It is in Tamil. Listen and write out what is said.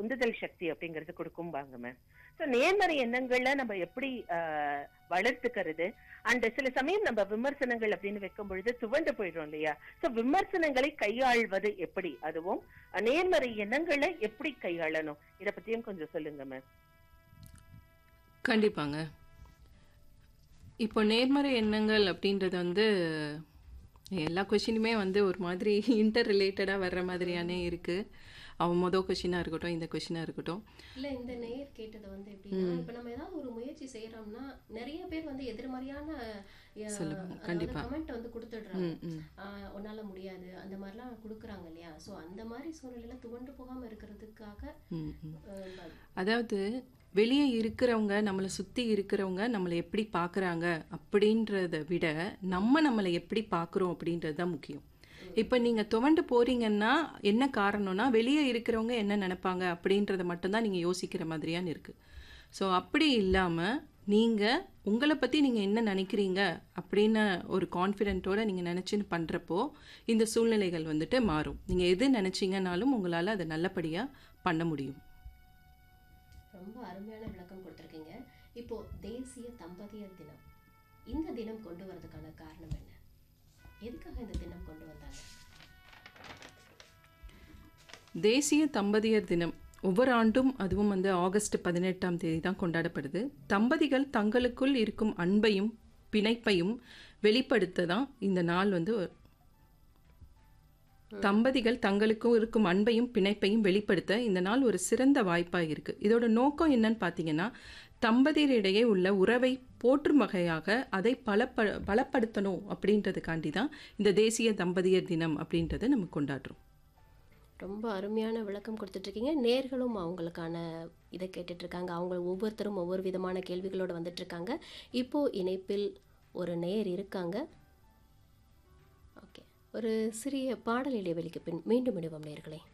உந்துதல் சக்தி அப்படிங்கறது கொடுக்கும்பாங்க மேம் சோ நேர்மறை எண்ணங்கள்ல நம்ம எப்படி ஆஹ், வளர்த்துக்கிறது அண்ட் சில சமயம் நம்ம விமர்சனங்கள் அப்படின்னு வைக்கும் பொழுது துவண்டு போயிடும் இல்லையா சோ விமர்சனங்களை கையாள்வது எப்படி அதுவும் அஹ், நேர்மறை எண்ணங்களை எப்படி கையாளணும் இத பத்தியும் கொஞ்சம் சொல்லுங்க மேம் கண்டிப்பாங்க இப்போ நேர்மறை எண்ணங்கள் அப்படின்றது வந்து எல்லா கொஷினுமே வந்து ஒரு மாதிரி இன்டர் ரிலேட்டடாக வர்ற மாதிரியானே இருக்குது அவன் மொதல் கொஷினாக இருக்கட்டும் இந்த கொஷினாக இருக்கட்டும் இல்ல இந்த நேயர் கேட்டது வந்து எப்படின்னா இப்ப நம்ம ஏதாவது ஒரு முயற்சி செய்யறோம்னா நிறைய பேர் வந்து எதிர்மறையான சொல்லுவாங்க, கண்டிப்பா. கமெண்ட் வந்து கொடுத்துடுறாங்க ம் ம் ஆஹ் உன்னால முடியாது அந்த மாதிரிலாம் கொடுக்குறாங்க இல்லையா சோ அந்த மாதிரி சூழ்நிலையில துவண்டு போகாம இருக்கிறதுக்காக ம் ம் ஆஹ் அதாவது வெளியே இருக்கிறவங்க நம்மளை சுற்றி இருக்கிறவங்க நம்மளை எப்படி பார்க்குறாங்க அப்படின்றத விட நம்ம நம்மளை எப்படி பார்க்குறோம் அப்படின்றது தான் முக்கியம் இப்போ நீங்கள் துவண்டு போறீங்கன்னா என்ன காரணம்னா வெளியே இருக்கிறவங்க என்ன நினைப்பாங்க அப்படின்றத மட்டும்தான் நீங்கள் யோசிக்கிற மாதிரியான இருக்குது ஸோ அப்படி இல்லாமல் நீங்கள் உங்களை பற்றி நீங்கள் என்ன நினைக்கிறீங்க அப்படின்னு ஒரு கான்ஃபிடென்ட்டோட நீங்கள் நினச்சின்னு பண்ணுறப்போ இந்த சூழ்நிலைகள் வந்துட்டு மாறும் நீங்கள் எது நினச்சிங்கனாலும் உங்களால் அதை நல்லபடியாக பண்ண முடியும் ரொம்ப அருமையான விளக்கம் கொடுத்துருக்கீங்க இப்போ தேசிய தம்பதியர் தினம் இந்த தினம் கொண்டு வரதுக்கான காரணம் என்ன எதுக்காக இந்த தினம் கொண்டு வந்தாங்க தேசிய தம்பதியர் தினம் ஒவ்வொரு ஆண்டும் அதுவும் வந்து ஆகஸ்ட் பதினெட்டாம் தேதி தான் கொண்டாடப்படுது தம்பதிகள் தங்களுக்குள் இருக்கும் அன்பையும் பிணைப்பையும் வெளிப்படுத்த தான் இந்த நாள் வந்து ஒரு- தம்பதிகள் தங்களுக்கும் இருக்கும் அன்பையும் பிணைப்பையும் வெளிப்படுத்த இந்த நாள் ஒரு சிறந்த வாய்ப்பாக இருக்கு இதோட நோக்கம் என்னன்னு பார்த்தீங்கன்னா தம்பதியரிடையே உள்ள உறவை போற்றும் வகையாக அதை பலப்ப பலப்படுத்தணும் அப்படின்றதுக்காண்டி தான் இந்த தேசிய தம்பதியர் தினம் அப்படின்றத நம்ம கொண்டாடுறோம் ரொம்ப அருமையான விளக்கம் கொடுத்துட்டு இருக்கீங்க நேர்களும் அவங்களுக்கான இதை கேட்டுட்டு இருக்காங்க அவங்க ஒவ்வொருத்தரும் ஒவ்வொரு விதமான கேள்விகளோட வந்துட்டு இருக்காங்க இப்போ இணைப்பில் ஒரு நேயர் இருக்காங்க ஓகே ஒரு சிறிய பாடல் இடைவெளிக்கு பின் மீண்டும் இடுவோம் நேயர்களே